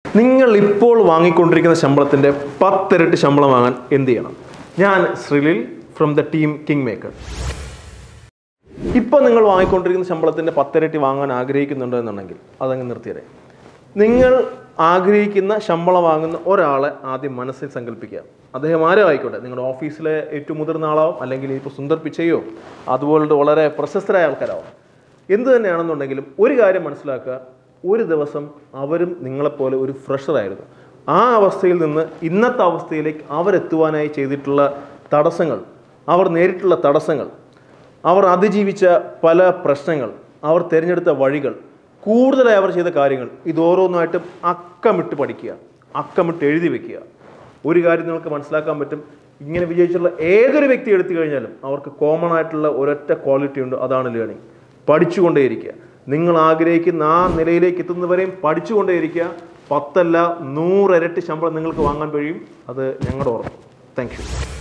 നിങ്ങൾ ഇപ്പോൾ വാങ്ങിക്കൊണ്ടിരിക്കുന്ന ശമ്പളത്തിൻ്റെ പത്തിരട്ടി ശമ്പളം വാങ്ങാൻ എന്ത് ചെയ്യണം ഞാൻ ശ്രീലിൽ from the team king maker ഇപ്പോൾ നിങ്ങൾ വാങ്ങിക്കൊണ്ടിരിക്കുന്ന ശമ്പളത്തിൻ്റെ പത്തിരട്ടി വാങ്ങാൻ ആഗ്രഹിക്കുന്നുണ്ടോ എന്നുണ്ടെങ്കിൽ അതങ്ങ് നിർത്തിയതേ നിങ്ങൾ ആഗ്രഹിക്കുന്ന ശമ്പളം വാങ്ങുന്ന ഒരാളെ ആദ്യം മനസ്സിൽ സങ്കല്പിക്കുക അദ്ദേഹം ആരും ആയിക്കോട്ടെ നിങ്ങളുടെ ഓഫീസിലെ ഏറ്റവും മുതിർന്ന ആളാവും അല്ലെങ്കിൽ ഇപ്പോൾ സുന്ദർ പിച്ചയോ അതുപോലത്തെ വളരെ പ്രശസ്തരായ ആൾക്കാരാവും എന്ത് തന്നെയാണെന്നുണ്ടെങ്കിലും ഒരു കാര്യം മനസ്സിലാക്കുക ഒരു ദിവസം അവരും നിങ്ങളെപ്പോലെ ഒരു ഫ്രഷറായിരുന്നു ആ അവസ്ഥയിൽ നിന്ന് ഇന്നത്തെ അവസ്ഥയിലേക്ക് അവരെത്തുവാനായി ചെയ്തിട്ടുള്ള തടസ്സങ്ങൾ അവർ നേരിട്ടുള്ള തടസ്സങ്ങൾ അവർ അതിജീവിച്ച പല പ്രശ്നങ്ങൾ അവർ തിരഞ്ഞെടുത്ത വഴികൾ കൂടുതലായി അവർ ചെയ്ത കാര്യങ്ങൾ ഇതോരോന്നായിട്ടും അക്കമിട്ട് പഠിക്കുക അക്കമിട്ട് എഴുതി വെക്കുക ഒരു കാര്യം നിങ്ങൾക്ക് മനസ്സിലാക്കാൻ പറ്റും ഇങ്ങനെ വിജയിച്ചുള്ള ഏതൊരു വ്യക്തി എടുത്തു കഴിഞ്ഞാലും അവർക്ക് കോമൺ ആയിട്ടുള്ള ഒരൊറ്റ ക്വാളിറ്റി ഉണ്ട് അതാണ് ലേണിംഗ് പഠിച്ചുകൊണ്ടേയിരിക്കുക നിങ്ങൾ ആഗ്രഹിക്കുന്ന ആ നിലയിലേക്ക് എത്തുന്നവരെയും പഠിച്ചുകൊണ്ടേയിരിക്കുക പത്തല്ല നൂറിരട്ടി ശമ്പളം നിങ്ങൾക്ക് വാങ്ങാൻ കഴിയും അത് ഞങ്ങളുടെ ഓർമ്മ താങ്ക് യു